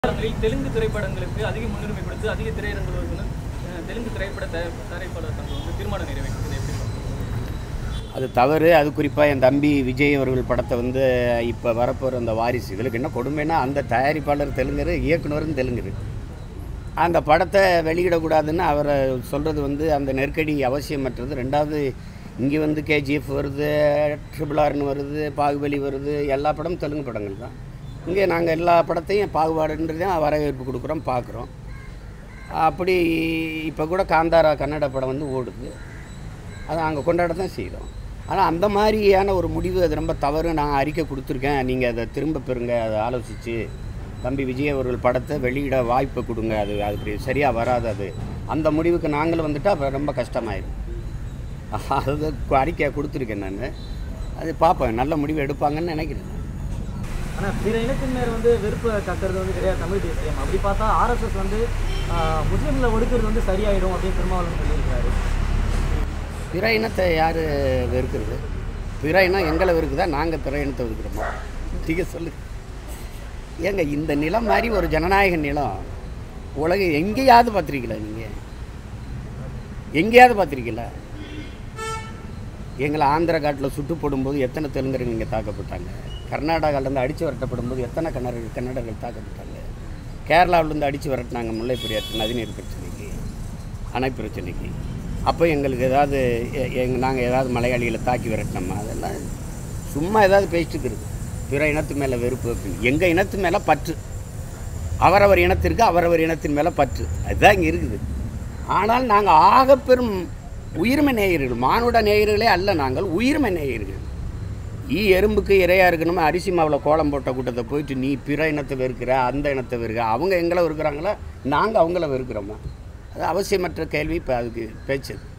படங்களில் தெலுங்கு திரைப்படங்களுக்கு அதிக முன்னுரிமை கொடுத்து அதிக திரையரங்குகள் வந்து அஹ், தெலுங்கு திரைப்பட தய- தயாரிப்பாளர் சங்கம் வந்து தீர்மானம் நிறைவேற்றியது எப்படி பார்க்கணும்? அது தவறு அது குறிப்பாக என் தம்பி விஜய் அவர்கள் படத்தை வந்து இப்போ வரப்போகிற அந்த வாரிசு இதுக்கு என்ன கொடுமைன்னா அந்த தயாரிப்பாளர் தெலுங்கர் இயக்குனரும் தெலுங்கர் அந்த படத்தை வெளியிடக்கூடாதுன்னு அவரை சொல்கிறது வந்து அந்த நெருக்கடி அவசியமற்றது ரெண்டாவது இங்கே வந்து கேஜிஎஃப் வருது ட்ரிபிள் ஆர்னு வருது பாகுபலி வருது எல்லா படமும் தெலுங்கு படங்கள் தான் இங்கே நாங்கள் எல்லா படத்தையும் பாகுபாடுன்றதையும் வரவேற்பு கொடுக்குறோம் பார்க்குறோம் அப்படி இப்போ கூட காந்தாரா கன்னட படம் வந்து ஓடுது அதை நாங்கள் கொண்டாட தான் செய்கிறோம் ஆனால் அந்த மாதிரியான ஒரு முடிவு அது ரொம்ப தவறு நான் அறிக்கை கொடுத்துருக்கேன் நீங்கள் அதை திரும்ப பெறுங்க அதை ஆலோசித்து தம்பி விஜய் அவர்கள் படத்தை வெளியிட வாய்ப்பு கொடுங்க அது அது சரியாக வராது அது அந்த முடிவுக்கு நாங்களும் வந்துட்டால் அப்புறம் ரொம்ப கஷ்டமாயிடும் அது அறிக்கையை கொடுத்துருக்கேன் நான் அது பார்ப்பேன் நல்ல முடிவு எடுப்பாங்கன்னு நினைக்கிறேன் நான். ஆனா பிற இனத்தினர் வந்து வெறுப்பை கக்கிறது வந்து கிடையாது தமிழ் தேசியம் அப்படி பார்த்தா ஆர்எஸ்எஸ் வந்து ஆஹ், முஸ்லிம்களை ஒடுக்குறது வந்து சரியாயிடும் அப்படின்னு திருமாவளவன் சொல்லியிருக்காரு பிற இனத்தை யார் வெறுக்கிறது பிற இனம் எங்களை வெறுக்குதா நாங்கள் பிற இனத்தை வெறுக்கிறோமா நீங்கள் சொல்லு ஏங்க இந்த நிலம் மாதிரி ஒரு ஜனநாயக நிலம் உலக எங்கேயாவது பார்த்துருக்கீங்களா நீங்கள் எங்கேயாவது பார்த்துருக்கீங்களா எங்களை ஆந்திரா காட்டில் சுட்டு போடும்போது எத்தனை தெலுங்கருங்க இங்கே தாக்கப்பட்டாங்க கர்நாடகாவிலேருந்து அடித்து விரட்டப்படும் போது எத்தனை கன்னட கன்னடர்கள் தாக்கப்பட்டாங்க கேரளாவிலேருந்து அடித்து விரட்டினாங்க முல்லை பெரியாற்று நதிநீர் பிரச்சனைக்கு அணை பிரச்சனைக்கு அப்போ எங்களுக்கு ஏதாவது எங் நாங்கள் ஏதாவது மலையாளிகளை தாக்கி விரட்டினோமா அதெல்லாம் சும்மா ஏதாவது பேசிட்டு இருக்குது பிற இனத்து மேலே வெறுப்பு அப்படின்னு எங்கள் இனத்து மேலே பற்று அவரவர் இனத்திற்கு அவரவர் இனத்தின் மேலே பற்று அதுதான் இங்கே இருக்குது ஆனால் நாங்கள் ஆகப்பெரும் உயிர்மை நேயர்கள் மானுட நேயர்களே அல்ல நாங்கள் உயிர்மை நேயர்கள் ஈ எறும்புக்கு இரையாக இருக்கணுமா அரிசி மாவில் கோலம் போட்ட கூட்டத்தை போயிட்டு நீ பிற இனத்தை வெறுக்கிற அந்த இனத்தை வெறுக்கிற அவங்க எங்களை வெறுக்கிறாங்களா நாங்கள் அவங்கள வெறுக்கிறோமா அது அவசியமற்ற கேள்வி இப்போ அதுக்கு பேச்சு